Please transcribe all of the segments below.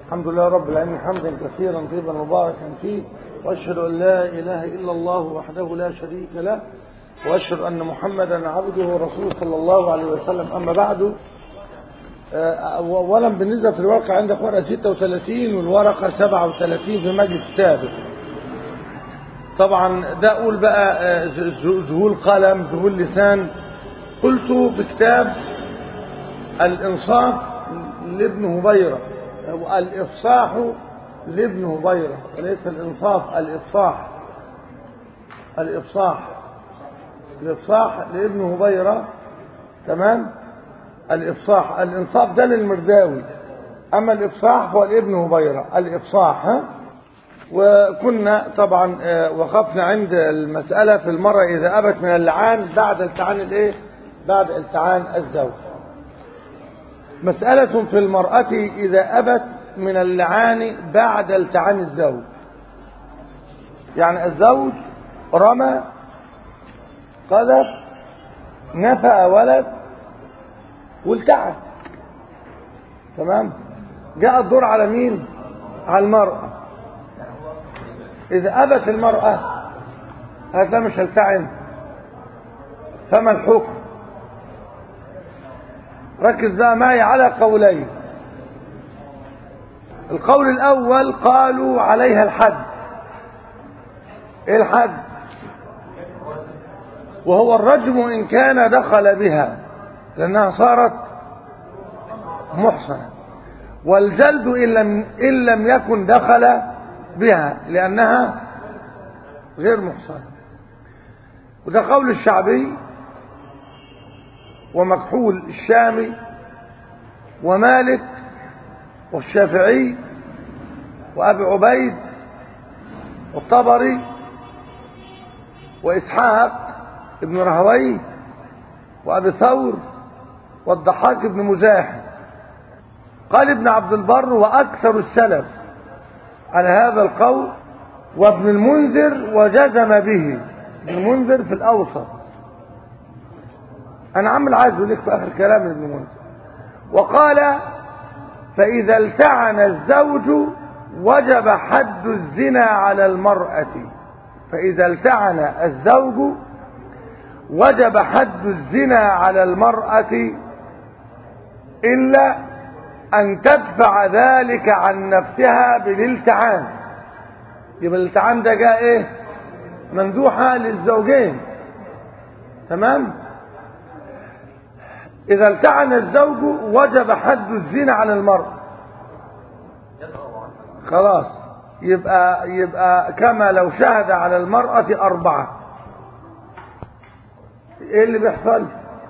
الحمد لله رب العالمين حمدا كثيرا طيبا مباركا فيه واشهد ان لا اله الا الله وحده لا شريك له واشهد ان محمدا عبده ورسوله صلى الله عليه وسلم اما بعد اولا بالنسبه في الورقه عندك ورقه 36 والورقه 37 في المجلس السابق طبعا ده اقول بقى ذهول قلم ذهول لسان قلت في كتاب الانصاف لابن هبيره الافصاح لابن هبيره وليس الانصاف الافصاح الافصاح الافصاح لابن هبيره تمام الافصاح الانصاف ده للمرداوي اما الافصاح هو لابن هبيره الافصاح ها وكنا طبعا وقفنا عند المسألة في المرة إذا أبت من اللعان بعد التعان الإيه؟ بعد التعان الزوج مسألة في المرأة إذا أبت من اللعان بعد التعان الزوج يعني الزوج رمى قذف نفأ ولد والتعن تمام جاء الدور على مين على المرأة إذا أبت المرأة هذا مش هلتعن فما الحكم ركز بقى معي على قولين القول الأول قالوا عليها الحد إيه الحد وهو الرجم إن كان دخل بها لأنها صارت محصنة والجلد إن لم, إن لم يكن دخل بها لأنها غير محصنة وده قول الشعبي ومكحول الشامي ومالك والشافعي وأبي عبيد والطبري وإسحاق ابن رهوي وأبي ثور والضحاك بن مزاحم قال ابن عبد البر وأكثر السلف على هذا القول وابن المنذر وجزم به ابن المنذر في الأوسط أنا عامل عايز لك في آخر كلام ابن المنذر وقال فإذا التعن الزوج وجب حد الزنا على المرأة فإذا التعن الزوج وجب حد الزنا على المرأة إلا أن تدفع ذلك عن نفسها بالالتعان يبقى الالتعان ده جاء إيه مندوحة للزوجين تمام إذا التعن الزوج وجب حد الزنا على المرأة خلاص يبقى يبقى كما لو شهد على المرأة أربعة ايه اللي بيحصل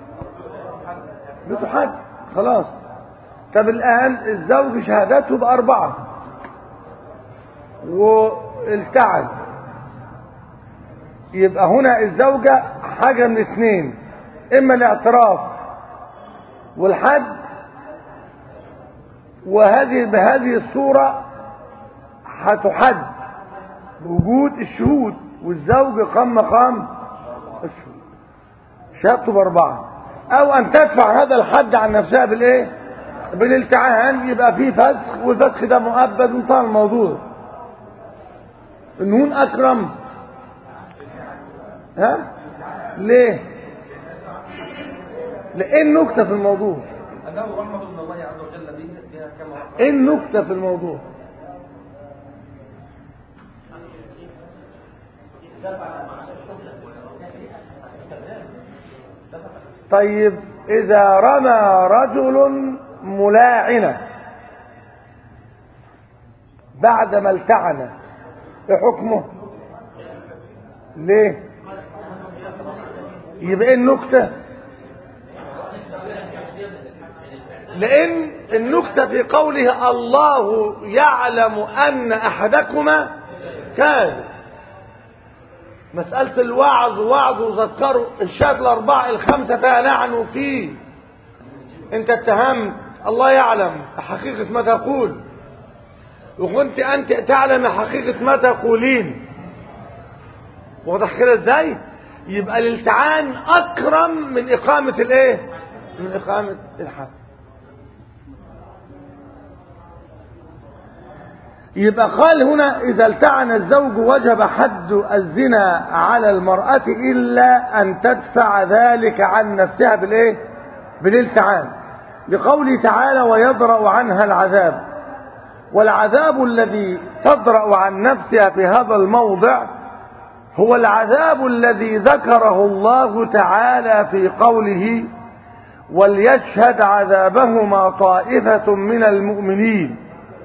بتحد خلاص طب الآن الزوج شهادته بأربعة والتعن يبقى هنا الزوجة حاجة من اثنين إما الاعتراف والحد وهذه بهذه الصورة هتحد بوجود الشهود والزوج قام مقام الشهود شهادته بأربعة أو أن تدفع هذا الحد عن نفسها بالإيه؟ بالالتعان يبقى فيه فسخ والفسخ ده مؤبد وانتهى الموضوع النون أكرم ها؟ ليه؟ لأن نكتة في الموضوع أنه رحمة من الله عز وجل بها كما إيه النكتة في الموضوع طيب إذا رمى رجل ملاعنة بعدما التعن ايه حكمه ليه يبقى ايه النكتة لان النكتة في قوله الله يعلم ان احدكما كاذب مسألة الوعظ وعظ وذكروا الشات الأربعة الخمسة فيها لعن فيه أنت اتهمت الله يعلم حقيقة ما تقول وكنت أنت تعلم حقيقة ما تقولين واضح كده ازاي يبقى الالتعان أكرم من إقامة الإيه من إقامة الحد يبقى قال هنا إذا التعن الزوج وجب حد الزنا على المرأة إلا أن تدفع ذلك عن نفسها بالإيه؟ بالالتعان لقوله تعالى ويدرأ عنها العذاب والعذاب الذي تدرأ عن نفسها في هذا الموضع هو العذاب الذي ذكره الله تعالى في قوله وليشهد عذابهما طائفة من المؤمنين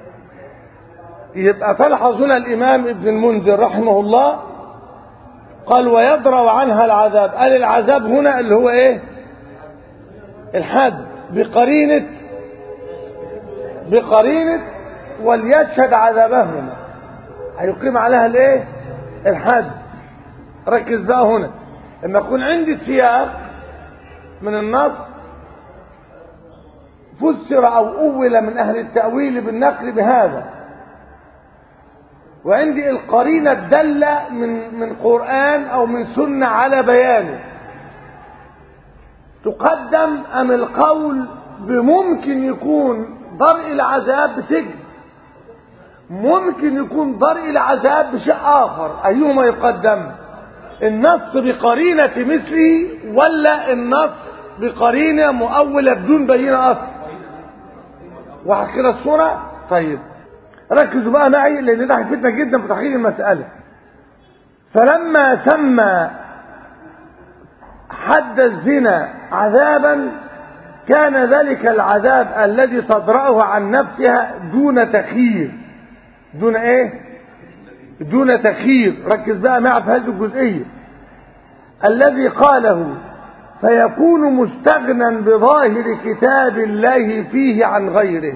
يبقى تلحظ هنا الإمام ابن المنذر رحمه الله قال ويدرأ عنها العذاب قال العذاب هنا اللي هو ايه الحد بقرينة بقرينة وليشهد عذابهما هيقيم عليها الايه الحد ركز بقى هنا لما يكون عندي سياق من النص فسر او اول من اهل التاويل بالنقل بهذا وعندي القرينه الداله من من قران او من سنه على بيانه تقدم ام القول بممكن يكون ضرء العذاب بسجن ممكن يكون ضرء العذاب بشيء اخر ايهما يقدم النص بقرينه مثله ولا النص بقرينه مؤوله بدون بينه اصلا واحد كده الصوره طيب ركزوا بقى معي لان ده هيفيدنا جدا في تحقيق المساله فلما سمى حد الزنا عذابا كان ذلك العذاب الذي تدرأه عن نفسها دون تخيير دون ايه دون تخيير ركز بقى معي في هذه الجزئية الذي قاله فيكون مستغنى بظاهر كتاب الله فيه عن غيره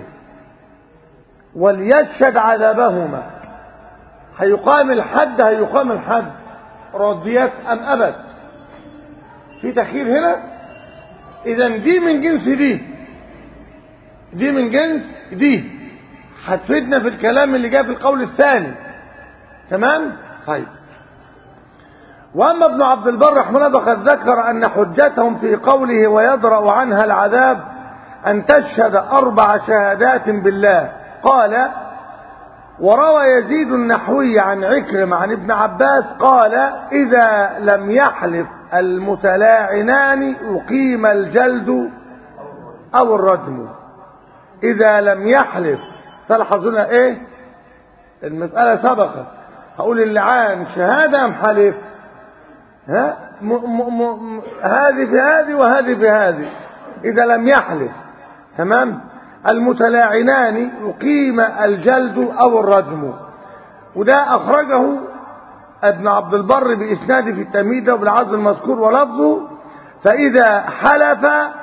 وليشهد عذابهما هيقام الحد هيقام الحد رضيت ام ابد في تخيير هنا اذا دي من جنس دي دي من جنس دي هتفيدنا في الكلام اللي جاء في القول الثاني تمام طيب واما ابن عبد البر رحمه الله فقد ذكر ان حجتهم في قوله ويدرا عنها العذاب ان تشهد اربع شهادات بالله قال وروى يزيد النحوي عن عكرم عن ابن عباس قال اذا لم يحلف المتلاعنان أقيم الجلد أو الرجم إذا لم يحلف تلحظون إيه المسألة سبقت هقول اللعان شهادة أم حلف ها م م م هذه في هذه وهذه في هذه إذا لم يحلف تمام المتلاعنان أقيم الجلد أو الرجم وده أخرجه ابن عبد البر بإسناده في التمييد وبالعزم المذكور ولفظه فإذا حلف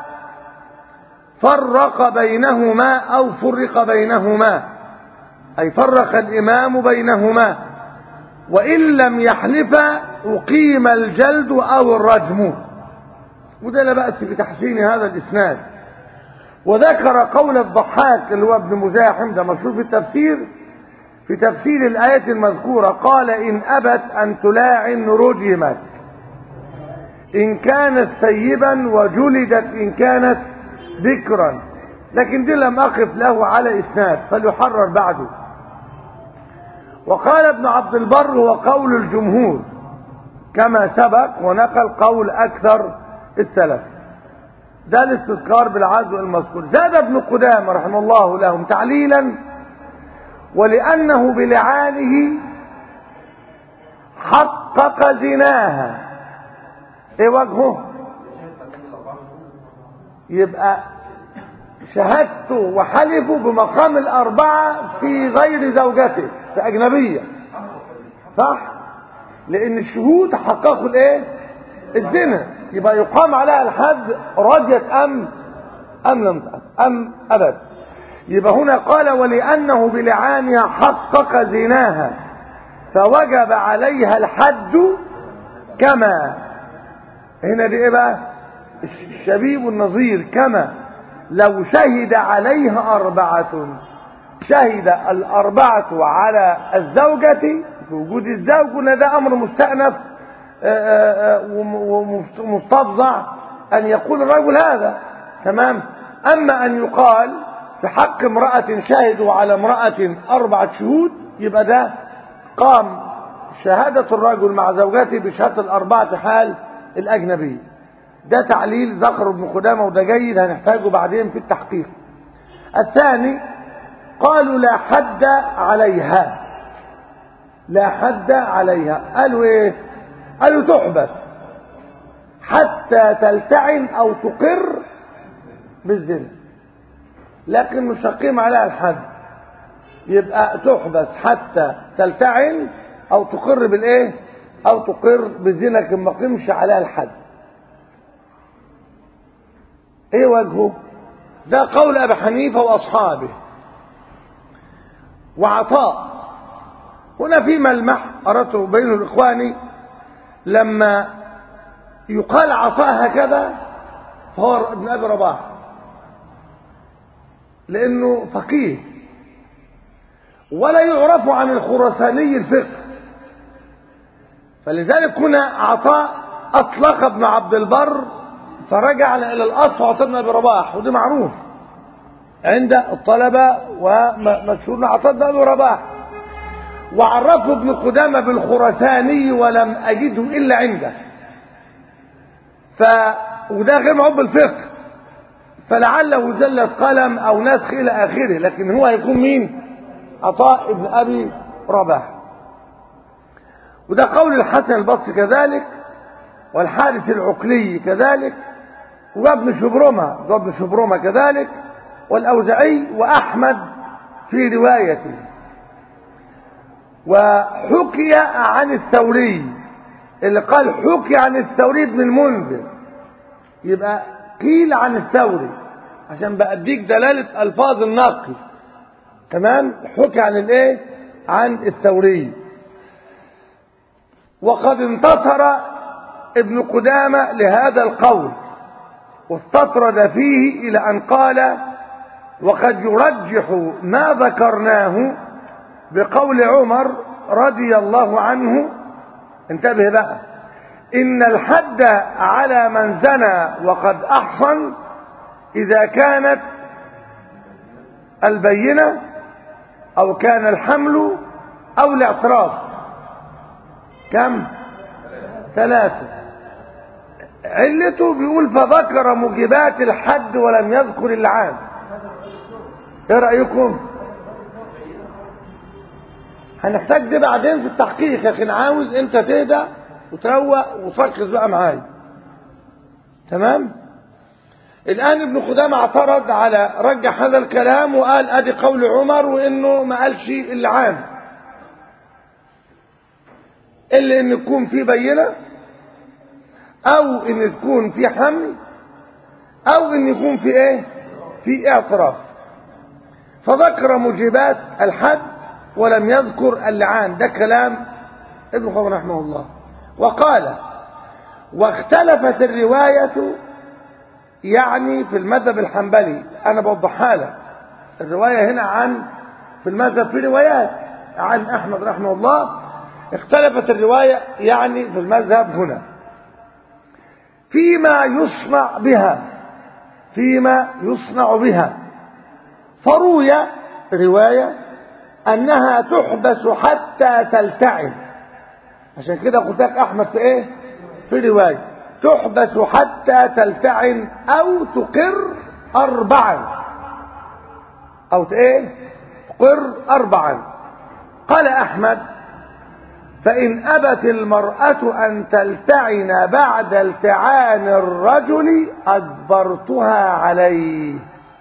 فرق بينهما أو فرق بينهما أي فرق الإمام بينهما وإن لم يحلف أقيم الجلد أو الرجم وده لا بأس بتحسين هذا الإسناد وذكر قول الضحاك اللي هو ابن مزاحم ده مشهور في التفسير في تفسير الآية المذكورة قال إن أبت أن تلاعن رجمت إن كانت ثيبا وجلدت إن كانت ذكرا لكن دي لم أقف له على إسناد فليحرر بعده وقال ابن عبد البر هو قول الجمهور كما سبق ونقل قول أكثر السلف ده الاستذكار بالعزو المذكور زاد ابن قدامة رحمه الله لهم تعليلا ولأنه بلعانه حقق زناها ايه وجهه يبقى شهادته وحلفه بمقام الأربعة في غير زوجته في أجنبية صح لأن الشهود حققوا الايه الزنا يبقى يقام عليها الحد رضيت أم أم لم أم أبد يبقى هنا قال ولأنه بلعانها حقق زناها فوجب عليها الحد كما هنا دي ايه بقى الشبيب النظير كما لو شهد عليها أربعة شهد الأربعة على الزوجة في وجود الزوج وان ده أمر مستأنف ومستفزع أن يقول الرجل هذا تمام أما أن يقال في حق امرأة شهدوا على امرأة أربعة شهود يبقى ده قام شهادة الرجل مع زوجته بشهادة الأربعة حال الأجنبية ده تعليل ذكر ابن قدامة وده جيد هنحتاجه بعدين في التحقيق الثاني قالوا لا حد عليها لا حد عليها قالوا ايه قالوا تحبس حتى تلتعن او تقر بالزنا لكن مش هقيم عليها الحد يبقى تحبس حتى تلتعن او تقر بالايه او تقر بالزنا لكن ما قيمش عليها الحد ايه وجهه ده قول ابي حنيفه واصحابه وعطاء هنا في ملمح اردت بين الاخواني لما يقال عطاء هكذا فهو ابن ابي رباح لانه فقيه ولا يعرف عن الخرساني الفقه فلذلك هنا عطاء اطلق ابن عبد البر فرجع الى الاصل عطاء ابن ابي رباح ودي معروف عند الطلبه ومشهور عطاء بن ابي رباح وعرفه ابن قدامه بالخرساني ولم اجده الا عنده ف وده غير معروف بالفقه فلعله زلة قلم او نسخ الى اخره لكن هو هيكون مين عطاء ابن ابي رباح وده قول الحسن البصري كذلك والحارث العقلي كذلك وابن شبرمة وابن شبرمة كذلك والأوزعي وأحمد في روايته وحكي عن الثوري اللي قال حكي عن الثوري ابن المنذر يبقى قيل عن الثوري عشان بأديك دلالة ألفاظ النقل تمام حكي عن الايه عن الثوري وقد انتصر ابن قدامة لهذا القول واستطرد فيه إلى أن قال وقد يرجح ما ذكرناه بقول عمر رضي الله عنه انتبه بقى إن الحد على من زنى وقد أحصن إذا كانت البينة أو كان الحمل أو الاعتراف كم ثلاثة علته بيقول فذكر موجبات الحد ولم يذكر اللعان ايه رأيكم هنحتاج دي بعدين في التحقيق لكن عاوز انت تهدى وتروق وتركز بقى معايا تمام الان ابن خدامة اعترض على رجح هذا الكلام وقال ادي قول عمر وانه ما قالش اللعان الا ان يكون في بينه او ان تكون في حمل او ان يكون في ايه في اعتراف فذكر موجبات الحد ولم يذكر اللعان ده كلام ابن خضر رحمه الله وقال واختلفت الرواية يعني في المذهب الحنبلي انا بوضحها لك الرواية هنا عن في المذهب في روايات عن احمد رحمه الله اختلفت الرواية يعني في المذهب هنا فيما يصنع بها فيما يصنع بها فروي رواية أنها تحبس حتى تلتعن عشان كده قلت لك أحمد في إيه في رواية تحبس حتى تلتعن أو تقر أربعا أو إيه تقر أربعا قال أحمد فإن أبت المرأة أن تلتعن بعد التعان الرجل أجبرتها عليه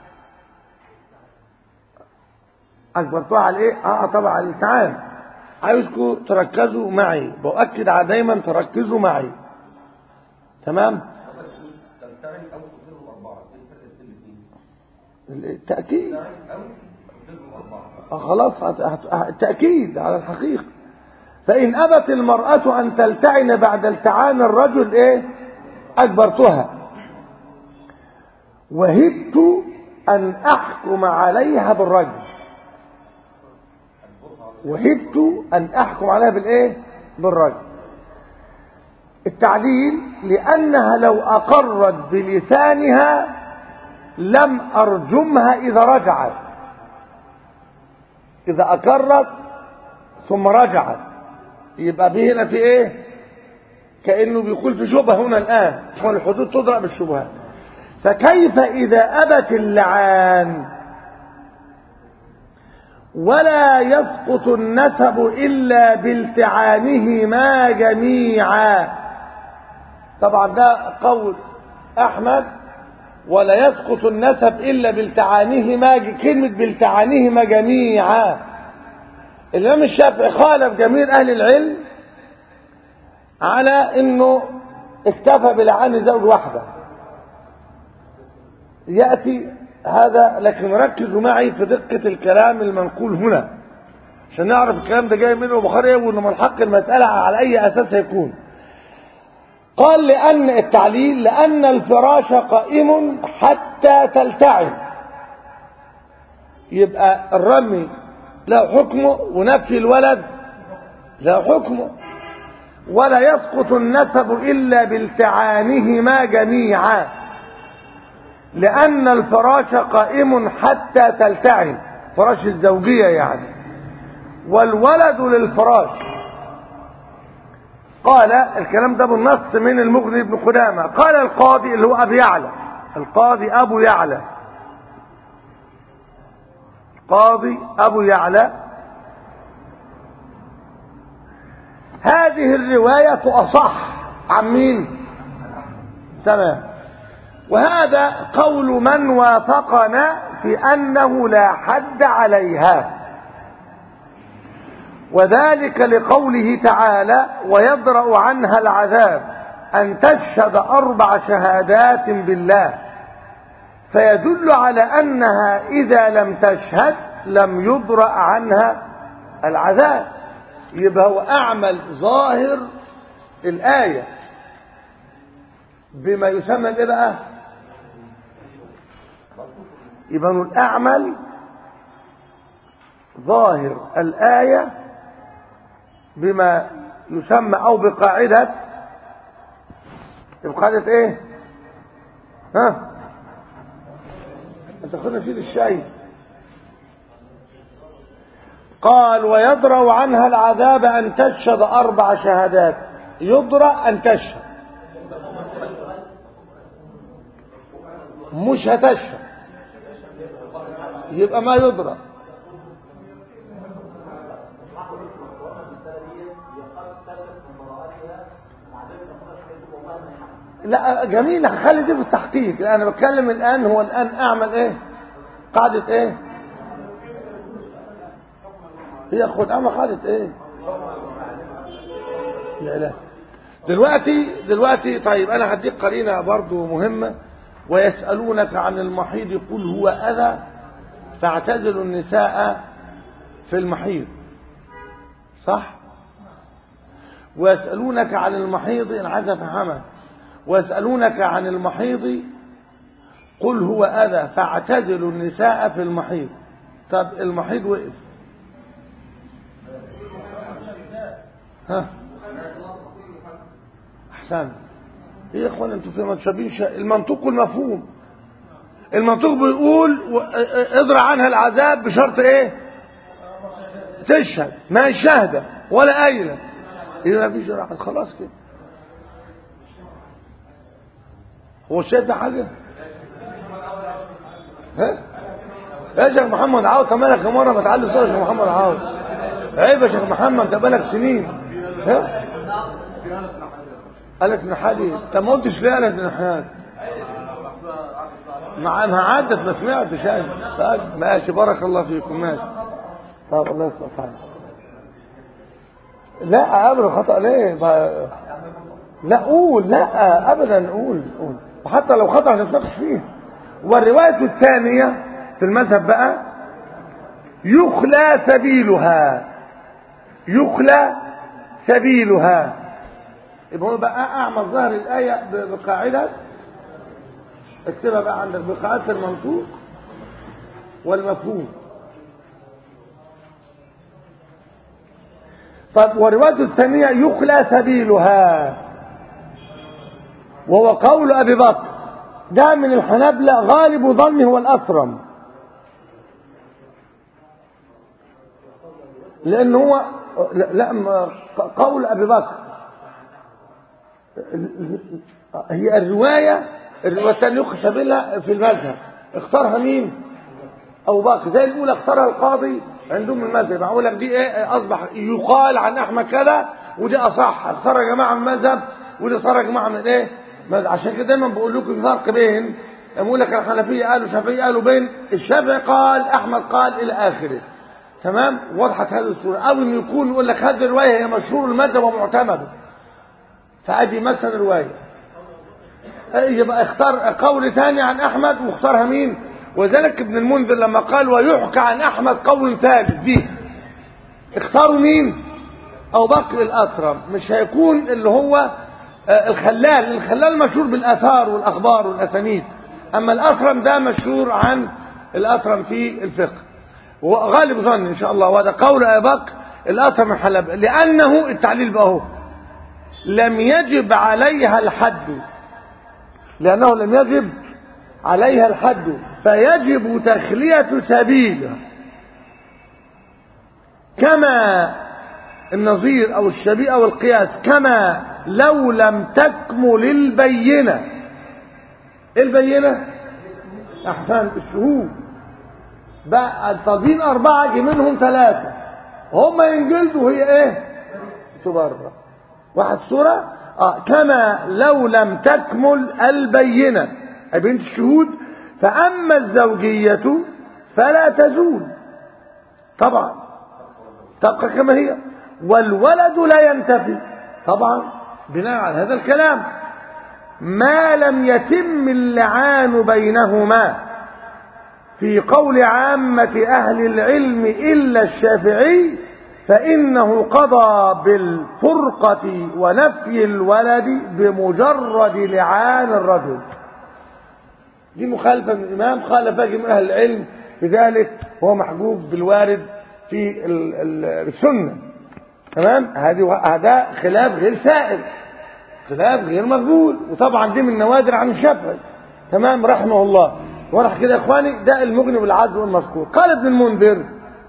أجبرتها على إيه؟ آه طبعا على التعان عايزكم تركزوا معي بأكد على دايما تركزوا معي تمام تلتعن او تقدرهم اربعه ايه الفرق بين الاثنين؟ التأكيد تلتعن او تقدرهم اربعه آه خلاص هت- هت- التأكيد على الحقيقة فإن أبت المرأة أن تلتعن بعد التعان الرجل إيه أجبرتها وهبت أن أحكم عليها بالرجل وهبت أن أحكم عليها بالإيه بالرجل التعليل لأنها لو أقرت بلسانها لم أرجمها إذا رجعت إذا أقرت ثم رجعت يبقى به هنا في ايه كأنه بيقول في شبهة هنا الآن والحدود تضرب بالشبهات فكيف إذا أبت اللعان ولا يسقط النسب إلا بالتعانهما جميعا طبعا ده قول أحمد ولا يسقط النسب إلا بالتعانهما كلمة بالتعانهما جميعا الإمام الشافعي خالف جميع أهل العلم على إنه اكتفى بلعان زوج واحدة يأتي هذا لكن ركزوا معي في دقة الكلام المنقول هنا عشان نعرف الكلام ده جاي منه البخاري وإنه من حق المسألة على أي أساس يكون قال لأن التعليل لأن الفراش قائم حتى تلتعب يبقى الرمي له حكمه ونفي الولد له حكمه ولا يسقط النسب إلا بالتعانهما جميعا لأن الفراش قائم حتى تلتعن فراش الزوجية يعني والولد للفراش قال الكلام ده بالنص من المغني بن قدامة قال القاضي اللي هو أبو يعلى القاضي أبو يعلى القاضي أبو يعلى هذه الرواية أصح عن مين تمام وهذا قول من وافقنا في أنه لا حد عليها وذلك لقوله تعالى ويدرأ عنها العذاب أن تشهد أربع شهادات بالله فيدل على أنها إذا لم تشهد لم يدرأ عنها العذاب يبقى هو أعمل ظاهر الآية بما يسمى ايه بقى يبقى الأعمل ظاهر الآية بما يسمى أو بقاعدة بقاعدة إيه ها أنت خدنا شيل الشيء قال ويدرأ عنها العذاب أن تشهد أربع شهادات يدرأ أن تشهد مش هتشهد يبقى ما يدرأ لا جميل هخلي دي في التحقيق انا بتكلم الان هو الان اعمل ايه قاعدة ايه هي خد اعمل قاعدة ايه لا لا دلوقتي دلوقتي طيب انا هديك قرينة برضو مهمة ويسألونك عن المحيض قل هو اذى فاعتزلوا النساء في المحيض صح ويسألونك عن المحيض إن عزف حمل ويسألونك عن المحيض قل هو أذى فاعتزلوا النساء في المحيض طب المحيض وقف ها أحسن ايه يا اخوان انتوا في متشابهين المنطوق والمفهوم المنطوق بيقول اضرع عنها العذاب بشرط ايه تشهد ما شهده ولا قايله يبقى ما فيش راحه خلاص كده هو شايف ده حاجه ها يا شيخ محمد عاوز كمالك مره بتعلم صوره شيخ محمد عاوز عيب يا شيخ محمد ده بالك سنين ها قالك نحالي انت ما قلتش ليه قالك نحالي مع ما عدت ما سمعتش انا طيب ماشي بارك الله فيكم ماشي طب الله يسلمك حالك لا ابدا خطا ليه ما... لا قول لا ابدا قول قول وحتى لو خطا هنتناقش فيه والروايه الثانيه في المذهب بقى يخلى سبيلها يخلى سبيلها يبقى هو بقى اعمل ظهر الايه بقاعده اكتبها بقى عندك بقاعده المنطوق والمفهوم طب والروايه الثانيه يخلى سبيلها وهو قول ابي بكر ده من الحنابلة غالب ظنه هو الأسرم لأن هو لا, لا ما- قول ابي بكر هي الروايه الروايه الثانيه يخشى بها في المذهب اختارها مين ابو بكر زي الاولى اختارها القاضي عندهم المذهب اقول لك دي ايه اصبح يقال عن احمد كذا ودي اصح اختار يا جماعه من المذهب ودي اختار يا جماعه من ايه مذهب. عشان كده دايما بقول لكم في فرق بين لما اقول لك الحنفيه قالوا الشافعيه قالوا بين الشافعي قال احمد قال الى اخره تمام وضحت هذه الصوره او ان يكون يقول لك هذه الروايه هي مشهور المذهب ومعتمده فادي مثلا روايه يبقى اختار قول ثاني عن احمد واختارها مين وذلك ابن المنذر لما قال ويحكى عن احمد قول ثالث دي اختاروا مين ابو بكر الاثرم مش هيكون اللي هو آه، الخلال الخلال مشهور بالاثار والاخبار والاسانيد اما الاثرم ده مشهور عن الاثرم في الفقه وغالب ظن ان شاء الله وهذا قول ابي بكر الاثرم الحلب لانه التعليل بقى هو لم يجب عليها الحد لأنه لم يجب عليها الحد فيجب تخلية سبيلها كما النظير أو الشبيه أو القياس كما لو لم تكمل البينة إيه البينة أحسن الشهود بقى الطاغين أربعة جه منهم ثلاثة هم ينجلدوا هي إيه تبرر واحد صورة آه كما لو لم تكمل البينة أي بنت الشهود فأما الزوجية فلا تزول طبعا تبقى كما هي والولد لا ينتفي طبعا بناء على هذا الكلام ما لم يتم اللعان بينهما في قول عامة أهل العلم إلا الشافعي فإنه قضى بالفرقة ونفي الولد بمجرد لعان الرجل دي مخالفة من الإمام خالف جميع أهل العلم في ذلك هو محجوب بالوارد في ال- ال- السنة تمام هذه هذا خلاف غير سائر خلاف غير مقبول وطبعا دي من نوادر عن الشافعي تمام رحمه الله ورح كده يا اخواني ده المغني بالعدل والمذكور قال ابن المنذر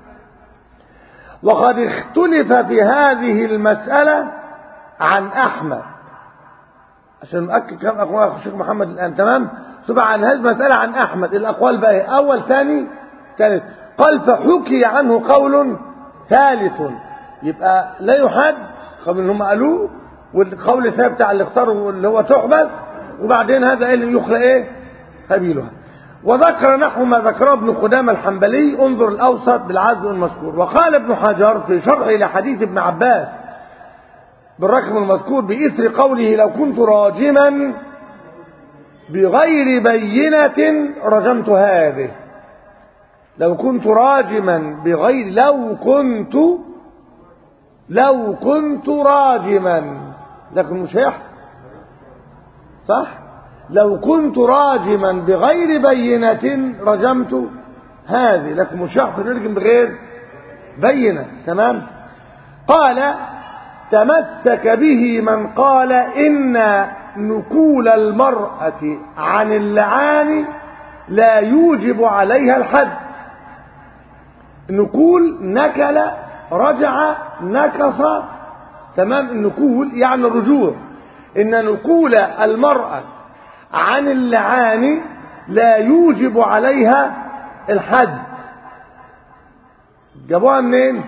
وقد اختلف في هذه المسألة عن أحمد عشان نؤكد كلام أقوال الشيخ محمد الآن تمام طبعا عن هذه المسألة عن أحمد الأقوال بقى هي أول ثاني ثالث قال فحكي عنه قول ثالث يبقى لا يحد قبل ان هم قالوه والقول الثاني بتاع اللي اختاروا اللي هو تحبس وبعدين هذا ايه اللي يخلى ايه قبيلها وذكر نحو ما ذكره ابن قدامة الحنبلي انظر الأوسط بالعزم المذكور وقال ابن حجر في شرحه إلى حديث ابن عباس بالرقم المذكور بإثر قوله لو كنت راجما بغير بينة رجمت هذه لو كنت راجما بغير لو كنت لو كنت راجما لكن مش هيحصل صح لو كنت راجما بغير بينة رجمت هذه لكن مش هيحصل يرجم بغير بينة تمام قال تمسك به من قال إن نكول المرأة عن اللعان لا يوجب عليها الحد نكول نكل رجع نكص تمام النكول يعني الرجوع إن نكول المرأة عن اللعان لا يوجب عليها الحد جابوها منين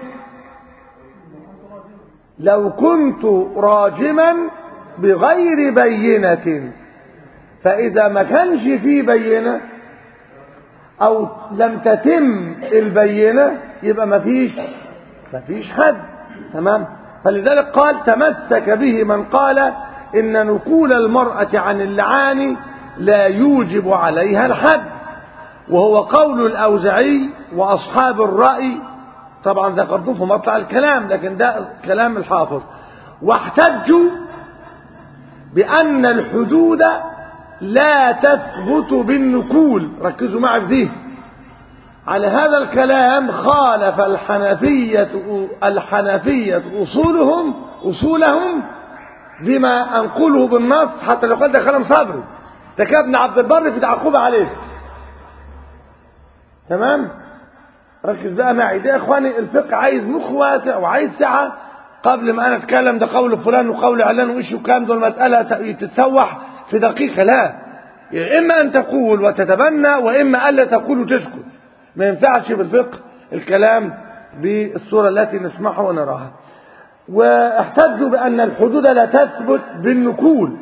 لو كنت راجما بغير بينة فإذا ما كانش فيه بينة أو لم تتم البينة يبقى ما فيش ما فيش حد تمام فلذلك قال تمسك به من قال إن نقول المرأة عن اللعان لا يوجب عليها الحد وهو قول الأوزعي وأصحاب الرأي طبعا ذكرته في مطلع الكلام لكن ده كلام الحافظ واحتجوا بأن الحدود لا تثبت بالنكول ركزوا معي في دي على هذا الكلام خالف الحنفية الحنفية أصولهم أصولهم بما أنقله بالنص حتى لو قال ده كلام صبري ده كان ابن عبد البر في تعقوب عليه تمام ركز بقى معي ده يا اخواني الفقه عايز مخ واسع وعايز سعه قبل ما انا اتكلم ده قول فلان وقول علان وايش وكام دول مساله تتسوح في دقيقه لا اما ان تقول وتتبنى واما الا تقول وتسكت ما ينفعش بالفقه الكلام بالصوره التي نسمعها ونراها واحتجوا بان الحدود لا تثبت بالنكول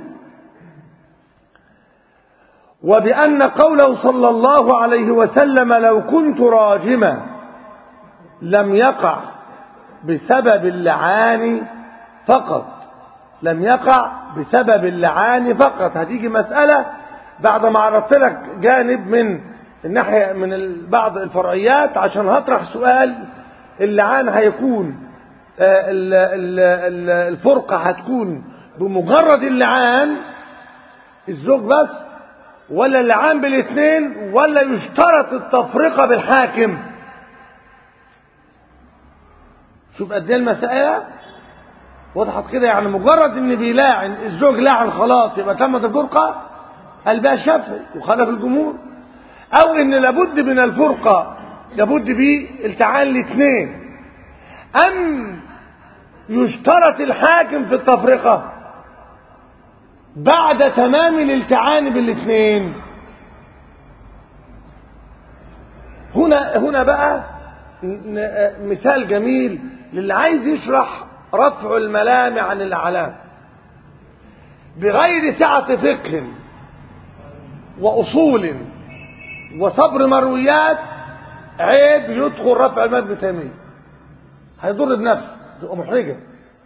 وبأن قوله صلى الله عليه وسلم لو كنت راجما لم يقع بسبب اللعان فقط لم يقع بسبب اللعان فقط هتيجي مسألة بعد ما عرضت لك جانب من الناحية من بعض الفرعيات عشان هطرح سؤال اللعان هيكون الفرقة هتكون بمجرد اللعان الزوج بس ولا اللعان بالاثنين ولا يشترط التفرقة بالحاكم شوف قد ايه المسألة وضحت كده يعني مجرد ان بيلاعن الزوج لاعن خلاص يبقى تمت الفرقة قلبها شافعي وخالف الجمهور او ان لابد من الفرقة لابد بالتعان الاثنين ام يشترط الحاكم في التفرقة بعد تمام الالتعان بالاثنين هنا هنا بقى مثال جميل للي عايز يشرح رفع الملام عن الاعلام بغير سعة فقه وأصول وصبر مرويات عيب يدخل رفع المال ابن تيمية هيضر بنفسه تبقى محرجة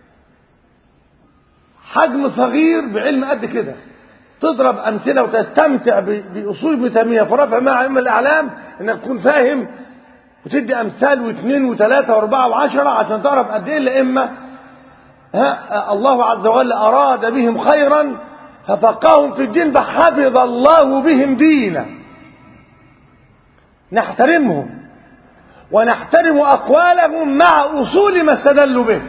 حجم صغير بعلم قد كده تضرب أمثلة وتستمتع بأصول ابن تيمية في رفع مع علم الأعلام إنك تكون فاهم وتدي أمثال واثنين وثلاثة وأربعة وعشرة عشان تعرف قد إيه الأئمة ها الله عز وجل أراد بهم خيرا ففقههم في الدين فحفظ الله بهم دينا نحترمهم ونحترم أقوالهم مع أصول ما استدلوا به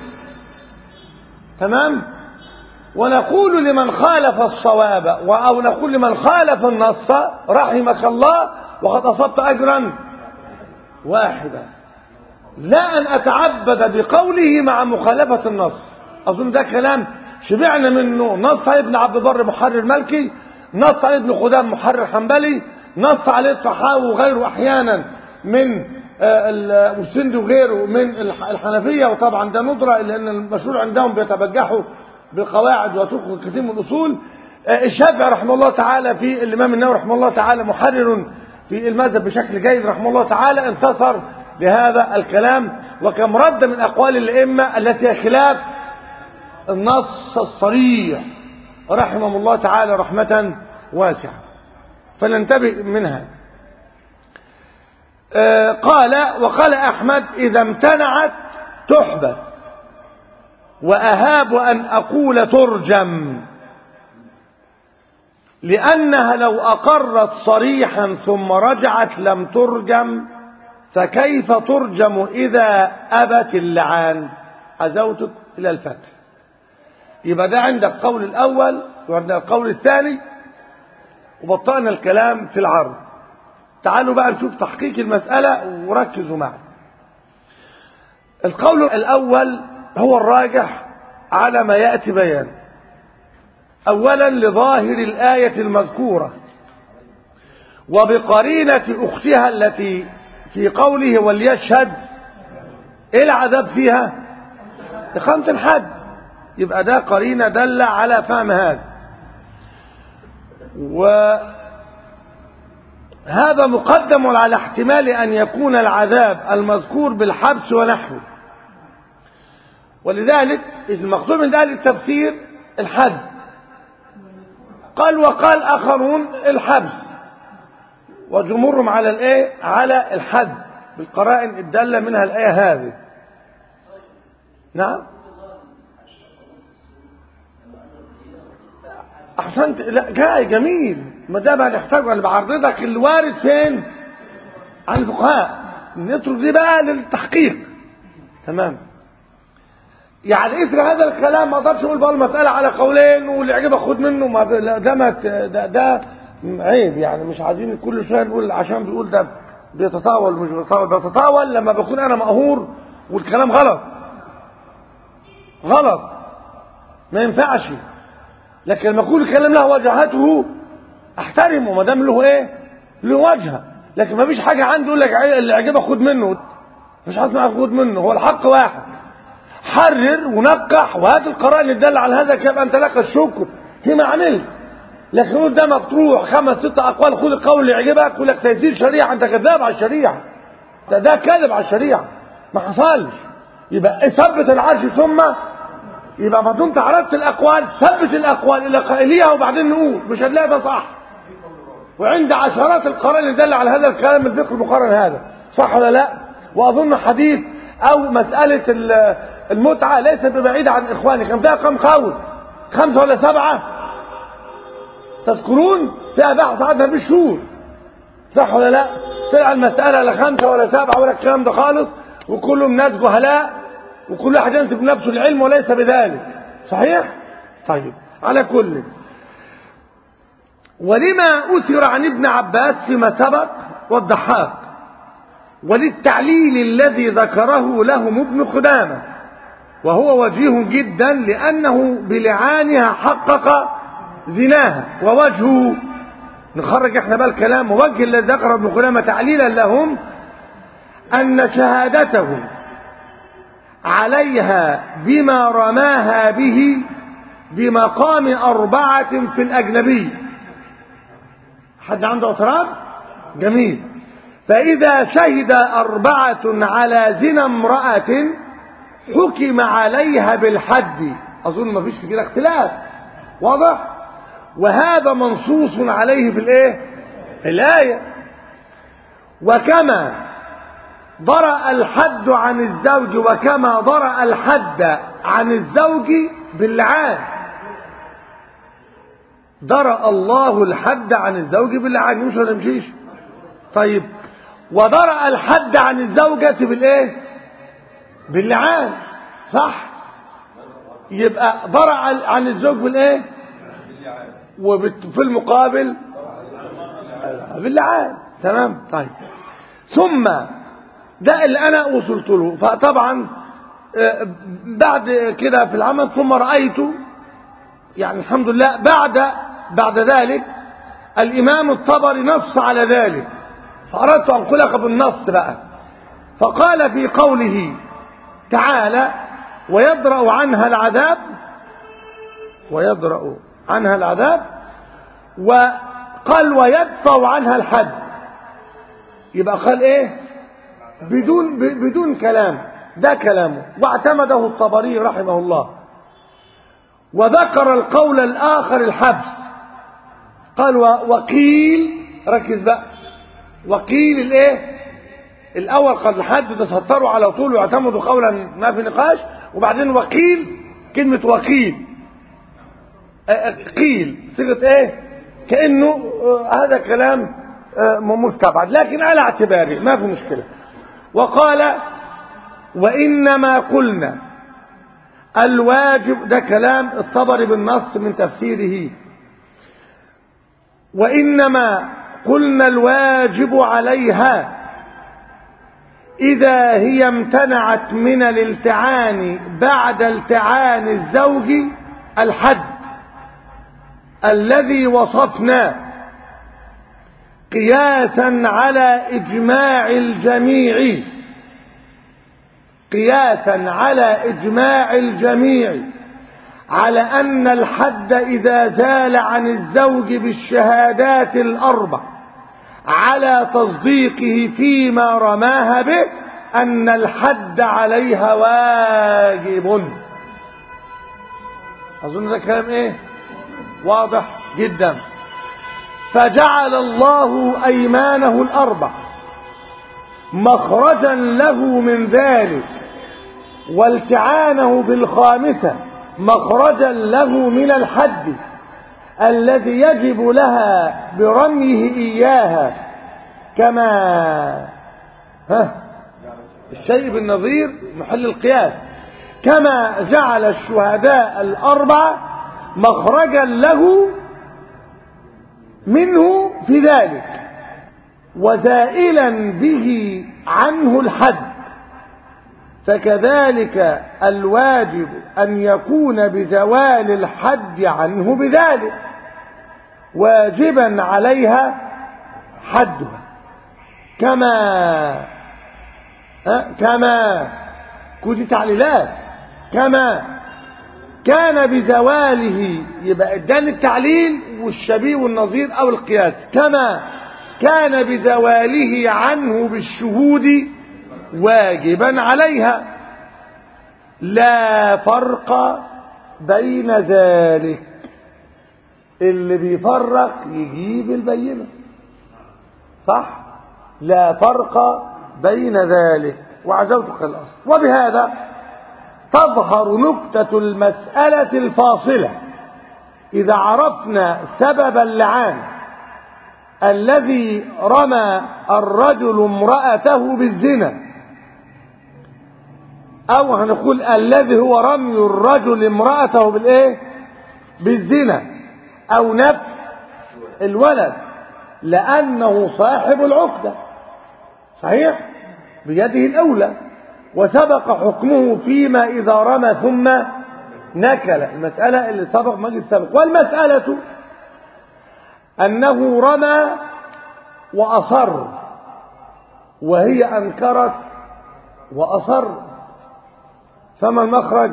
تمام ونقول لمن خالف الصواب أو نقول لمن خالف النص رحمك الله وقد أصبت أجرا واحدا لا أن أتعبد بقوله مع مخالفة النص أظن ده كلام شبعنا منه نص على ابن عبد البر محرر مالكي نص على ابن خدام محرر حنبلي نص عليه الطحاوي وغيره أحيانا من والسند وغيره من الحنفية وطبعا ده ندرة لأن المشهور عندهم بيتبجحوا بالقواعد وطرق كثير من الأصول الشافعي رحمه الله تعالى في الإمام النووي رحمه الله تعالى محرر في المذهب بشكل جيد رحمه الله تعالى انتصر لهذا الكلام وكم رد من أقوال الأئمة التي هي خلاف النص الصريح رحمه الله تعالى رحمة واسعة فننتبه منها آه قال وقال أحمد إذا امتنعت تحبس وأهاب أن أقول ترجم لأنها لو أقرت صريحا ثم رجعت لم ترجم فكيف ترجم إذا أبت اللعان عزوتك إلى الفتح يبقى ده عندك القول الأول وعندك القول الثاني وبطأنا الكلام في العرض تعالوا بقى نشوف تحقيق المسألة وركزوا معي القول الأول هو الراجح على ما يأتي بيان أولا لظاهر الآية المذكورة وبقرينة أختها التي في قوله وليشهد إيه العذاب فيها إقامة الحد يبقى ده قرينة دل على فهم هذا وهذا مقدم على احتمال أن يكون العذاب المذكور بالحبس ونحوه ولذلك المقصود من ذلك التفسير الحد قال وقال آخرون الحبس وجمهورهم على الايه على الحد بالقرائن الدالة منها الآية هذه نعم احسنت لا جاي جميل ما ده بقى نحتاجه انا بعرضك الوارد فين عن الفقهاء نترك دي بقى للتحقيق تمام يعني اثر هذا الكلام ما اقدرش اقول بقى المساله على قولين واللي يعجبك خد منه ما ده ما ده, ده عيب يعني مش عايزين كل شويه نقول عشان بيقول ده بيتطاول مش بيتطاول بيتطاول لما بكون انا مقهور والكلام غلط غلط ما ينفعش لكن لما اقول الكلام له وجهته احترمه ما دام له ايه له وجهه لكن ما فيش حاجه عندي يقول لك اللي يعجبك خد منه مش حاجه اسمها خد منه هو الحق واحد حرر ونقح وهات القرائن اللي تدل على هذا كيف انت لك الشكر فيما عملت لكن يقول ده مفتوح خمس ست اقوال خد القول اللي يعجبك يقول لك تيسير شريعه انت كذاب على الشريعه ده ده كذب على الشريعه ما حصلش يبقى ثبت العرش ثم يبقى ما دمت عرفت الاقوال ثبت الاقوال الى قائليها وبعدين نقول مش هتلاقي ده صح وعند عشرات القرائن اللي دل على هذا الكلام الذكر المقارن هذا صح ولا لا واظن حديث او مساله المتعه ليست ببعيده عن اخواني كان فيها كم قول خمسه ولا سبعه تذكرون فيها بحث عنها بالشهور صح ولا لا طلع المساله لا خمسه ولا سبعه ولا الكلام ده خالص وكلهم ناس جهلاء وكل واحد ينسب نفسه العلم وليس بذلك صحيح طيب على كل ولما أثر عن ابن عباس فيما سبق والضحاك وللتعليل الذي ذكره لهم ابن قدامة وهو وجيه جدا لأنه بلعانها حقق زناها ووجهه نخرج احنا بقى الكلام ووجه الذي ذكر ابن قدامة تعليلا لهم أن شهادته عليها بما رماها به بمقام أربعة في الأجنبي حد عنده اعتراض جميل فإذا شهد أربعة على زنا امرأة حكم عليها بالحد أظن ما فيش كده اختلاف واضح وهذا منصوص عليه في الايه في الآية وكما ضرأ الحد عن الزوج وكما ضرأ الحد عن الزوج باللعان درأ الله الحد عن الزوج باللعان مش ولا مشيش طيب ودرأ الحد عن الزوجة بالايه باللعان صح يبقى درأ عن الزوج بالايه وفي المقابل باللعان تمام طيب ثم ده اللي انا وصلت له فطبعا بعد كده في العمل ثم رأيت يعني الحمد لله بعد بعد ذلك الإمام الطبري نص على ذلك فأردت أن أنقلك بالنص بقى فقال في قوله تعالى ويدرأ عنها العذاب ويدرأ عنها العذاب وقال ويدفع عنها الحد يبقى قال ايه بدون بدون كلام ده كلامه واعتمده الطبري رحمه الله وذكر القول الآخر الحبس قال وقيل ركز بقى وقيل الايه الاول قال الحد تسطروا على طول واعتمدوا قولا ما في نقاش وبعدين وقيل كلمة وقيل قيل صيغه ايه كانه هذا كلام مستبعد لكن على اعتباره ما في مشكله وقال وانما قلنا الواجب ده كلام الطبري بالنص من تفسيره وانما قلنا الواجب عليها اذا هي امتنعت من الالتعان بعد التعان الزوج الحد الذي وصفنا قياسا على اجماع الجميع قياسا على اجماع الجميع على ان الحد اذا زال عن الزوج بالشهادات الاربع على تصديقه فيما رماها به ان الحد عليها واجب اظن ده كلام ايه واضح جدا فجعل الله ايمانه الاربع مخرجا له من ذلك والتعانه بالخامسه مخرجا له من الحد الذي يجب لها برميه إياها كما ها الشيء بالنظير محل القياس كما جعل الشهداء الأربعة مخرجا له منه في ذلك وزائلا به عنه الحد فكذلك الواجب أن يكون بزوال الحد عنه بذلك واجبا عليها حدها كما أه؟ كما كودي تعليلات كما كان بزواله يبقى ادان التعليل والشبيه والنظير او القياس كما كان بزواله عنه بالشهود واجبا عليها لا فرق بين ذلك اللي بيفرق يجيب البينة صح لا فرق بين ذلك وعزوتك الأصل وبهذا تظهر نكتة المسألة الفاصلة إذا عرفنا سبب اللعان الذي رمى الرجل امرأته بالزنا أو هنقول الذي هو رمي الرجل امرأته بالإيه بالزنا أو نفس الولد لأنه صاحب العقدة صحيح بيده الأولى وسبق حكمه فيما إذا رمى ثم نكل المسألة اللي سبق مجلس سبق والمسألة أنه رمى وأصر وهي أنكرت وأصر فما المخرج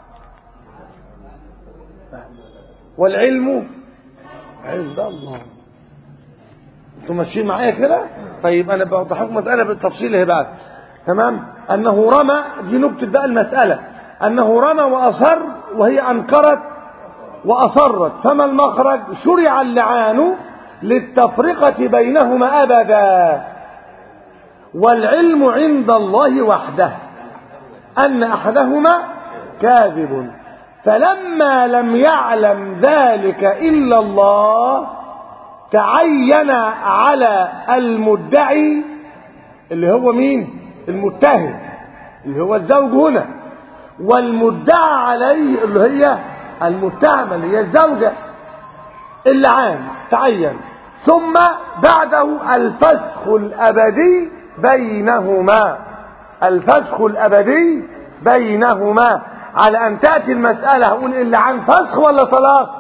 والعلم عند الله انتوا ماشيين معايا كده طيب انا بوضح لكم مساله بالتفصيل اهي بعد تمام انه رمى دي نكته بقى المساله انه رمى واصر وهي انكرت واصرت فما المخرج شرع اللعان للتفرقه بينهما ابدا والعلم عند الله وحده ان احدهما كاذب فلما لم يعلم ذلك الا الله تعين على المدعي اللي هو مين المتهم اللي هو الزوج هنا والمدعى عليه اللي هي المتهمة اللي هي الزوجة اللعان تعين ثم بعده الفسخ الأبدي بينهما الفسخ الأبدي بينهما على أن تأتي المسألة هقول اللعان فسخ ولا طلاق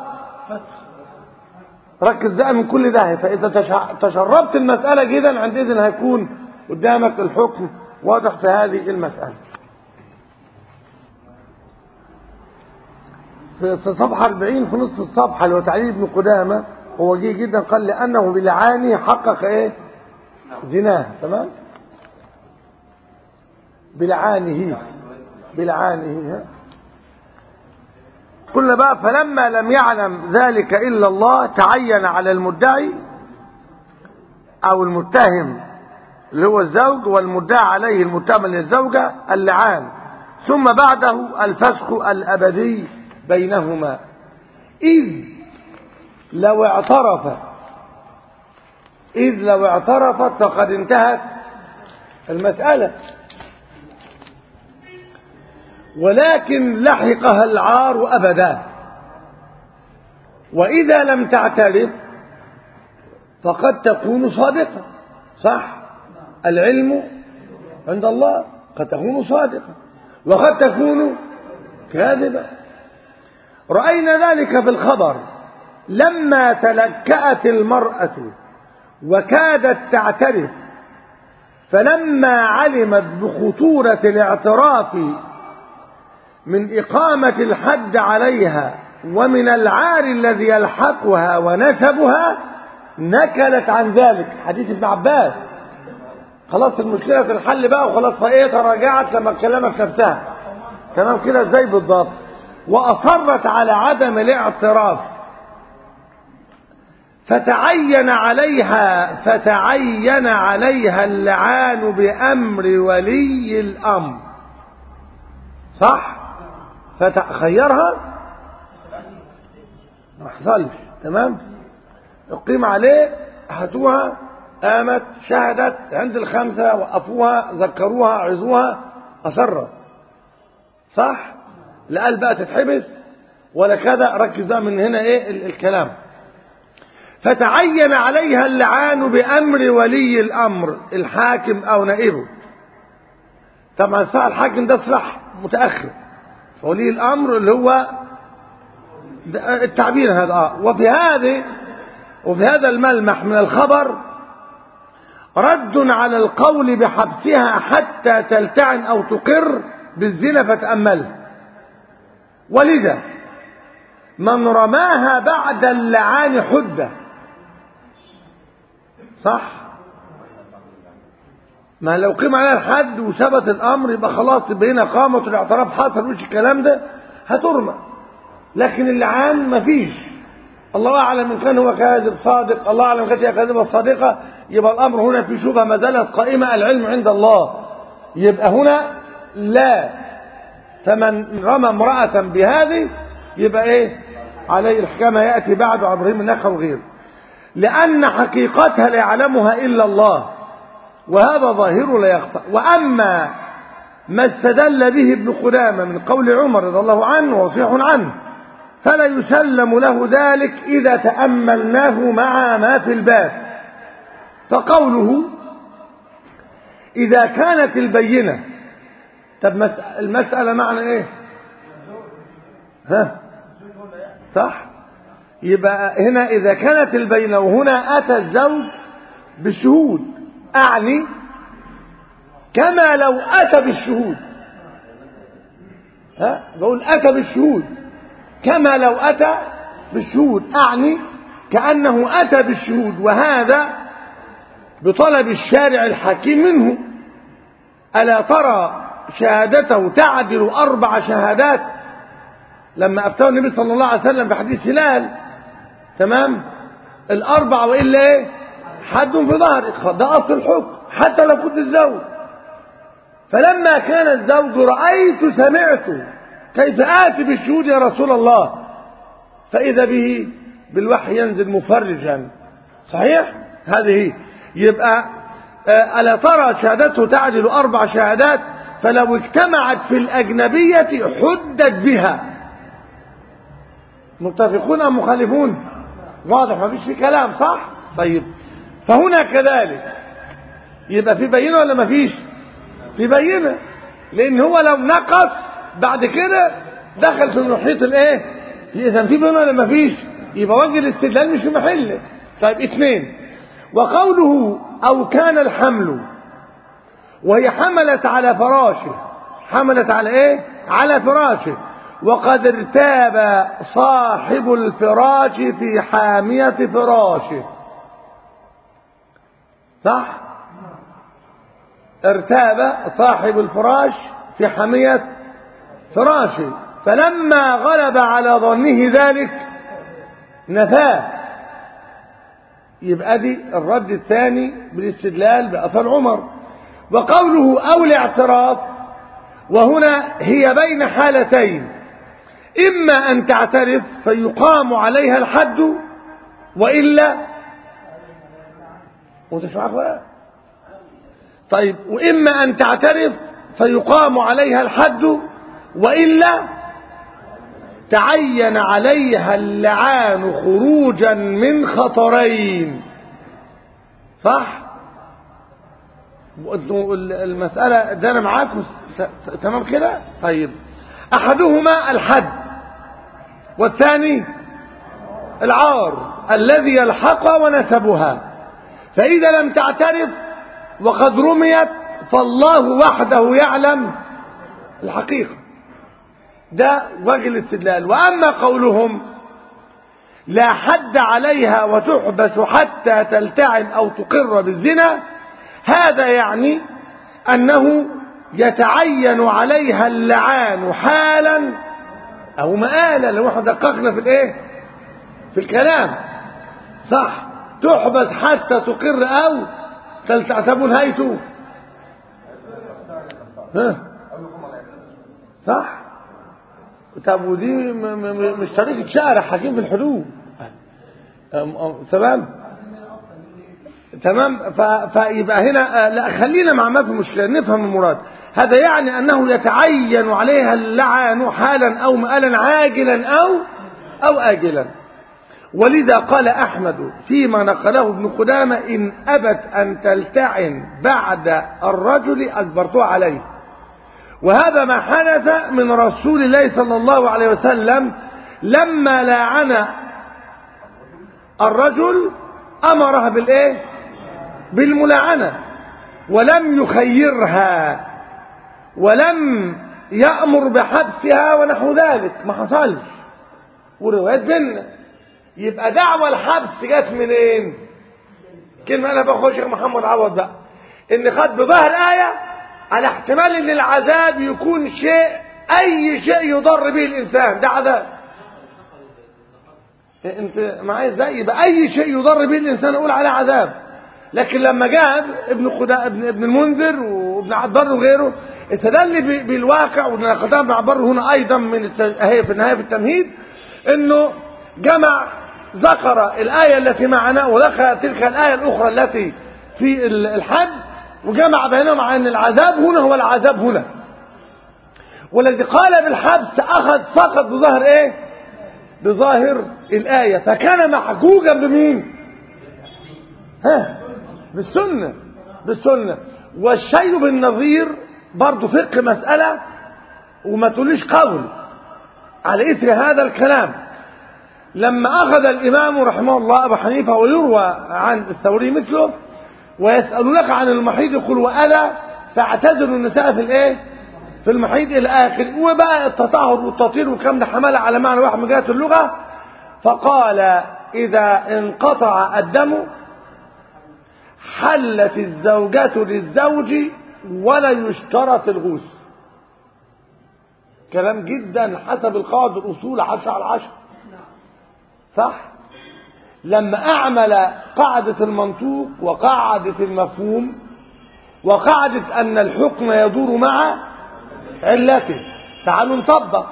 ركز بقى من كل ده فإذا تشربت المسألة جدا عندئذ هيكون قدامك الحكم واضح في هذه المسألة في صفحة 40 في نصف الصفحة اللي هو تعليل ابن قدامة هو جه جدا قال لأنه بلعانه حقق ايه زناه تمام بلعانه بلعانه قلنا بقى فلما لم يعلم ذلك إلا الله تعين على المدعي أو المتهم اللي هو الزوج والمدعى عليه المتهم للزوجة اللعان ثم بعده الفسخ الأبدي بينهما إذ لو اعترف إذ لو اعترفت فقد انتهت المسألة ولكن لحقها العار أبدا وإذا لم تعترف فقد تكون صادقة صح العلم عند الله قد تكون صادقة وقد تكون كاذبة رأينا ذلك في الخبر لما تلكأت المرأة وكادت تعترف فلما علمت بخطورة الاعتراف من إقامة الحد عليها ومن العار الذي يلحقها ونسبها نكلت عن ذلك حديث ابن عباس خلاص المشكلة في الحل بقى وخلاص فايه تراجعت لما اتكلمت نفسها تمام كده ازاي بالضبط وأصرت على عدم الاعتراف فتعين عليها فتعين عليها اللعان بأمر ولي الأمر صح فتخيرها ما حصلش تمام اقيم عليه هاتوها قامت شهدت عند الخمسة وقفوها ذكروها عزوها أصرت صح لا قال بقى تتحبس ولا كذا ركز بقى من هنا ايه ال الكلام فتعين عليها اللعان بأمر ولي الأمر الحاكم أو نائبه طبعا صح الحاكم ده صلاح متأخر ولي الأمر اللي هو التعبير هذا آه. وفي هذه وفي هذا الملمح من الخبر رد على القول بحبسها حتى تلتعن أو تقر بالزنا فتأمله ولذا من رماها بعد اللعان حدة صح ما لو قيم عليها الحد وثبت الأمر يبقى خلاص يبقى هنا قامت الاعتراف حصل وش الكلام ده هترمى لكن اللعان مفيش الله أعلم إن كان هو كاذب صادق الله أعلم كانت هي كاذبة صادقة يبقى الأمر هنا في شبهة ما زالت قائمة العلم عند الله يبقى هنا لا فمن رمى امرأة بهذه يبقى إيه عليه الحكامة يأتي بعد عن إبراهيم النخل وغيره لأن حقيقتها لا يعلمها إلا الله وهذا ظاهر لا يخطأ وأما ما استدل به ابن قدامة من قول عمر رضي الله عنه وصيح عنه فلا يسلم له ذلك إذا تأملناه مع ما في الباب فقوله إذا كانت البينة طب المسألة معنى إيه ها صح يبقى هنا إذا كانت البينة وهنا أتى الزوج بالشهود أعني كما لو أتى بالشهود ها بقول أتى بالشهود كما لو أتى بالشهود أعني كأنه أتى بالشهود وهذا بطلب الشارع الحكيم منه ألا ترى شهادته تعدل أربع شهادات لما أفتاه النبي صلى الله عليه وسلم في حديث هلال تمام الأربع وإلا إيه حد في ظهر ده أصل الحكم حتى لو كنت الزوج فلما كان الزوج رأيت سمعت كيف آتي بالشهود يا رسول الله فإذا به بالوحي ينزل مفرجا صحيح هذه يبقى ألا ترى شهادته تعدل أربع شهادات فلو اجتمعت في الأجنبية حدت بها متفقون أم مخالفون واضح ما فيش في كلام صح طيب فهنا كذلك يبقى في بينة ولا ما فيش في بينة لأن هو لو نقص بعد كده دخل في محيط الايه اذا في بينه ولا ما فيش يبقى وجه الاستدلال مش في محله طيب اثنين وقوله او كان الحمل وهي حملت على فراشه حملت على ايه على فراشه وقد ارتاب صاحب الفراش في حامية فراشه صح ارتاب صاحب الفراش في حامية فراشه فلما غلب على ظنه ذلك نفاه يبقى دي الرد الثاني بالاستدلال بأثر عمر وقوله أو الاعتراف وهنا هي بين حالتين إما أن تعترف فيقام عليها الحد وإلا وتسمعك ولا طيب وإما أن تعترف فيقام عليها الحد وإلا تعين عليها اللعان خروجا من خطرين صح المسألة ده أنا معاكم تمام كده طيب أحدهما الحد والثاني العار الذي يلحق ونسبها فإذا لم تعترف وقد رميت فالله وحده يعلم الحقيقة ده وجه الاستدلال وأما قولهم لا حد عليها وتحبس حتى تلتعن أو تقر بالزنا هذا يعني أنه يتعين عليها اللعان حالا أو مآلا لو احنا دققنا في الايه في الكلام صح تحبس حتى تقر أو تلتعتبون هيتو ها صح طب ودي مش طريقة شعر حكيم في الحدود تمام تمام فيبقى هنا لا خلينا مع ما في مشكلة نفهم المراد هذا يعني أنه يتعين عليها اللعان حالا أو مآلا عاجلا أو أو آجلا ولذا قال أحمد فيما نقله ابن قدامة إن أبت أن تلتعن بعد الرجل أجبرته عليه وهذا ما حدث من رسول الله صلى الله عليه وسلم لما لاعن الرجل أمرها بالإيه بالملاعنة ولم يخيرها ولم يأمر بحبسها ونحو ذلك ما حصلش وروايات بينا يبقى دعوة الحبس جت منين كلمة أنا بأخوة شيخ محمد عوض بقى إن خد بظهر آية على احتمال إن العذاب يكون شيء أي شيء يضر به الإنسان ده عذاب انت معايا ازاي يبقى اي شيء يضر به الانسان اقول عليه عذاب لكن لما جاء ابن خدا ابن ابن المنذر وابن عبد وغيره استدل ب- بالواقع ونقلتها ابن عبد هنا ايضا من الت... هي في النهايه في التمهيد انه جمع ذكر الايه التي معنا وذكر تلك الايه الاخرى التي في ال- الحد وجمع بينهم عن ان العذاب هنا هو العذاب هنا والذي قال بالحبس اخذ فقط بظهر ايه بظاهر الآية فكان محجوجا بمين ها بالسنة بالسنة والشيء بالنظير برضه فقه مسألة وما تقوليش قول على إثر هذا الكلام لما أخذ الإمام رحمه الله أبو حنيفة ويروى عن الثوري مثله ويسألونك عن المحيط يقول وألا فاعتزلوا النساء في الإيه في المحيط إلى آخر وبقى التطهر والتطهير وكم ده حمل على معنى واحد من جهة اللغة فقال إذا انقطع الدم حلت الزوجة للزوج ولا يشترط الغسل كلام جدا حسب القاعدة الأصول عشر على عشر صح لما أعمل قاعدة المنطوق وقاعدة المفهوم وقاعدة أن الحكم يدور مع علته تعالوا نطبق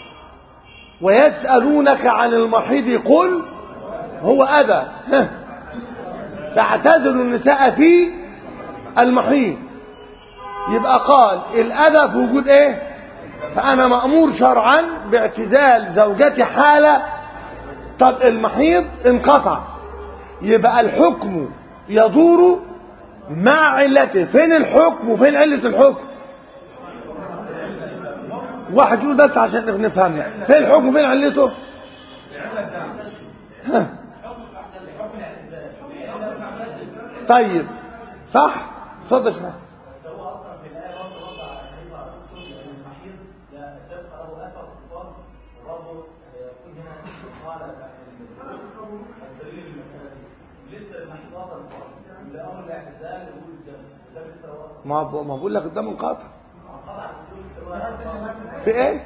ويسألونك عن المحيض قل هو أذى فاعتزلوا النساء في المحيض يبقى قال الأذى في وجود ايه فأنا مأمور شرعا باعتزال زوجتي حالة طب المحيض انقطع يبقى الحكم يدور مع علته فين الحكم وفين علة الحكم واحد يقول بس عشان نفهم يعني فين الحكم وفين علته ها. طيب صح اتفضل شباب ما ب- ما بقول لك الدم انقطع في ايه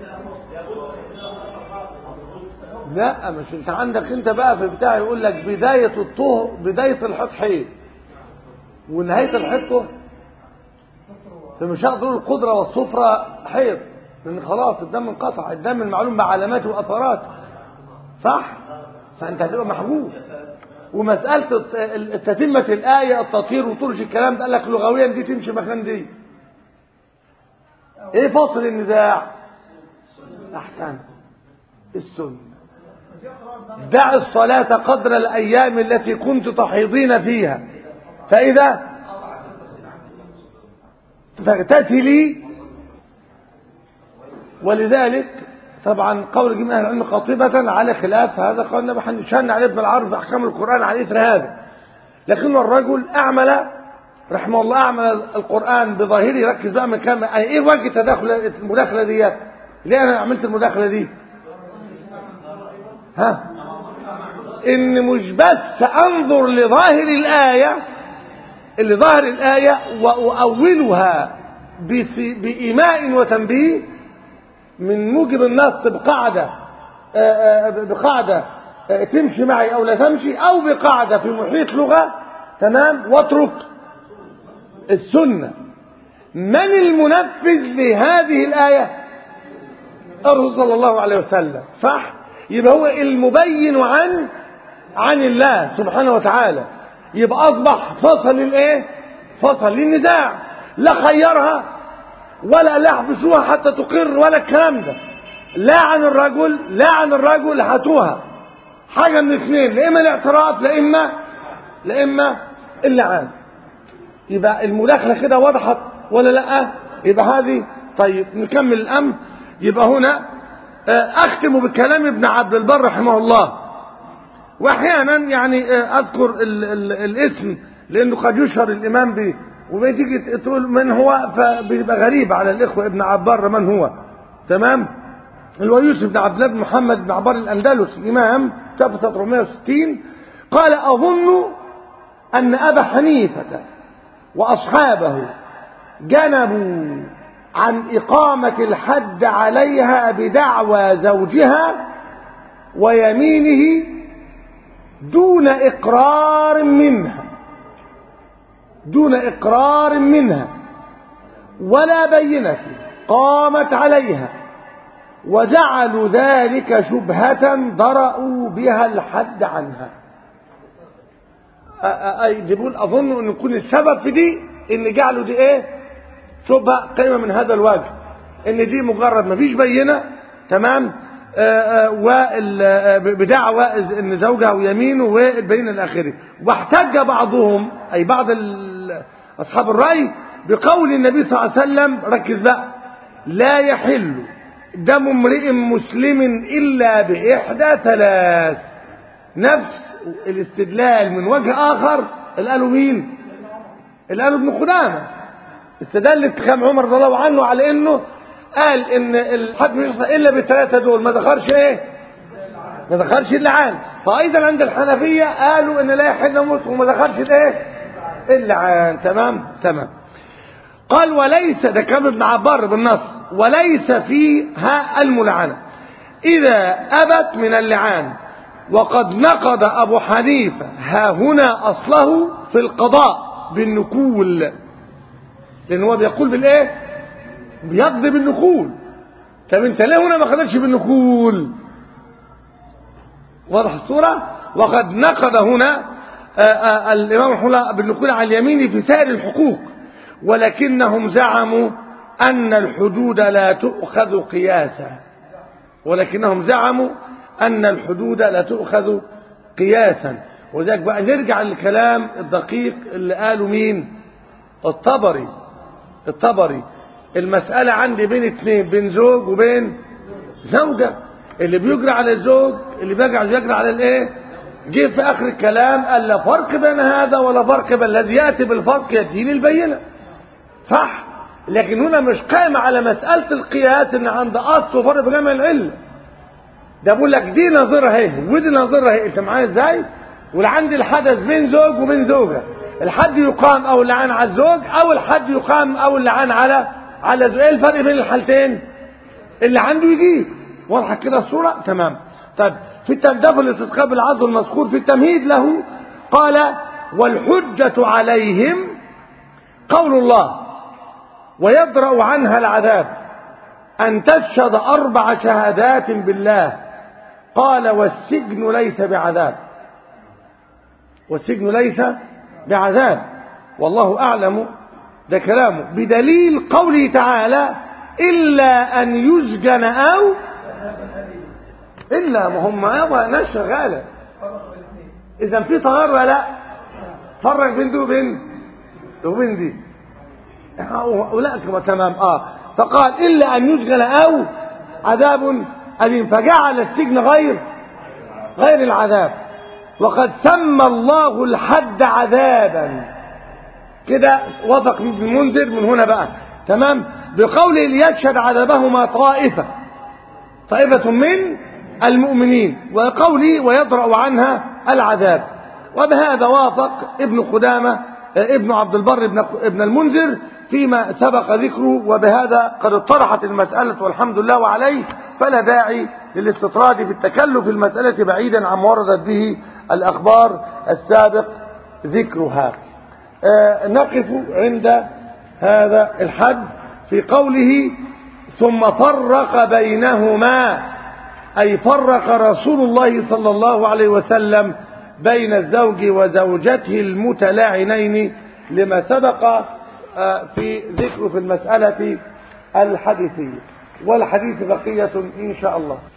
لا مش انت عندك انت بقى في بتاع يقول لك بداية الطهر بداية الحيض حيض ونهاية الحيض طهر فمش هقدر تقول القدرة والصفرة حيض لان خلاص الدم انقطع الدم المعلوم بعلاماته واثاراته صح فانت هتبقى محجوب ومسألة الت- ال- تتمة الآية التطهير وطرش الكلام ده قال لك لغويا دي تمشي مكان دي ايه فصل النزاع احسن السنة دع الصلاة قدر الأيام التي كنت تحيضين فيها فإذا فاغتسلي ولذلك طبعا قول جميع أهل العلم قاطبة على خلاف هذا قال النبي حنيفة شن عليه ابن العرب في أحكام القرآن على إثر هذا لكن الرجل أعمل رحمه الله أعمل القرآن بظاهره يركز بقى من كام يعني إيه وجه التداخل المداخلة ديت ليه أنا عملت المداخلة دي ها إن مش بس أنظر لظاهر الآية اللي ظاهر الآية وأؤولها بس- بإيماء وتنبيه من موجب النص بقاعدة آه، آه، بقاعدة آه، تمشي معي أو لا تمشي أو بقاعدة في محيط لغة تمام واترك السنة من المنفذ لهذه الآية الرسول صلى الله عليه وسلم صح يبقى هو المبين عن عن الله سبحانه وتعالى يبقى أصبح فصل الايه فصل للنزاع لا خيرها ولا لا يحبسوها حتى تقر ولا الكلام ده لا عن الرجل لا عن الرجل هاتوها حاجة من اثنين لا إما الاعتراف لا إما لا إما اللعان يبقى المداخلة كده وضحت ولا لا يبقى هذه طيب نكمل الأمر يبقى هنا آه، أختم بكلام ابن عبد البر رحمه الله واحيانا يعني آه، اذكر ال ال الاسم لانه قد يشهر الامام به وبتيجي تقول من هو فبيبقى غريب على الاخوه ابن عبار من هو تمام اللي هو يوسف بن عبد الله بن محمد بن عبار الاندلس امام توفى 760 قال اظن ان ابا حنيفه واصحابه جنبوا عن اقامه الحد عليها بدعوى زوجها ويمينه دون إقرار منها دون إقرار منها ولا بينة قامت عليها وجعلوا ذلك شبهة ضرأوا بها الحد عنها أي بيقول أظن أن يكون السبب في دي أن جعلوا دي إيه شبهة قيمة من هذا الوجه أن دي مجرد ما فيش بينة تمام بدعوى ان زوجها ويمينه والبين الاخري واحتج بعضهم اي بعض اصحاب الراي بقول النبي صلى الله عليه وسلم ركز بقى لا يحل دم امرئ مسلم الا باحدى ثلاث نفس الاستدلال من وجه اخر اللي قالوا مين اللي قالوا ابن قدامه استدل اتخام عمر رضي الله عنه على انه قال ان الحد مش يحصل الا بالثلاثه دول ما ذكرش ايه ما ذكرش اللعان فايضا عند الحنفيه قالوا ان لا يحل موت وما ذكرش الايه اللعان تمام تمام قال وليس ده كان ابن عبار بالنص وليس فيها الملعنه اذا ابت من اللعان وقد نقض ابو حنيفه ها هنا اصله في القضاء بالنكول لان هو بيقول بالايه بيقضي بالنقول طب انت ليه هنا ما خدتش بالنقول واضح الصورة وقد نقض هنا آآ آآ الإمام رحمه الله بالنقول على اليمين في سائر الحقوق ولكنهم زعموا أن الحدود لا تؤخذ قياسا ولكنهم زعموا أن الحدود لا تؤخذ قياسا وذلك بقى نرجع للكلام الدقيق اللي قاله مين الطبري الطبري المسألة عندي بين اتنين بين زوج وبين زوجة اللي بيجري على الزوج اللي بيجري يجري على الايه جه في اخر الكلام قال لا فرق بين هذا ولا فرق بين الذي ياتي بالفرق يدين البينة صح لكن هنا مش قائم على مسألة القياس ان عند اصل وفرق بجمع العلة ده بقول لك دي نظرها اهي ودي نظرها اهي انت معايا ازاي والعند الحدث بين زوج وبين زوجة الحد يقام او اللعان على الزوج او الحد يقام او اللعان على على زوج ايه الفرق بين الحالتين اللي عنده يجيب واضحه كده الصوره تمام طيب في التندف الاستسقاء بالعض المذكور في التمهيد له قال والحجة عليهم قول الله ويدرأ عنها العذاب أن تشهد أربع شهادات بالله قال والسجن ليس بعذاب والسجن ليس بعذاب والله أعلم ده كلامه بدليل قوله تعالى إلا أن يسجن أو إلا ما هم يابا ناس شغالة إذا في تغير ولا لا فرق بين دي وبين وبين دي ولا كما تمام آه فقال إلا أن يسجن أو عذاب أليم فجعل السجن غير غير العذاب وقد سمى الله الحد عذابا كده وافق ابن المنذر من هنا بقى تمام بقوله ليشهد عذابهما طائفة طائفة من المؤمنين وقوله ويدرأ عنها العذاب وبهذا وافق ابن قدامة ابن عبد البر ابن, ابن المنذر فيما سبق ذكره وبهذا قد اطرحت المسألة والحمد لله وعليه فلا داعي للاستطراد في التكلف في المسألة بعيدا عما وردت به الأخبار السابق ذكرها آه نقف عند هذا الحد في قوله ثم فرق بينهما أي فرق رسول الله صلى الله عليه وسلم بين الزوج وزوجته المتلاعنين لما سبق في ذكر في المسألة الحديثية والحديث بقية إن شاء الله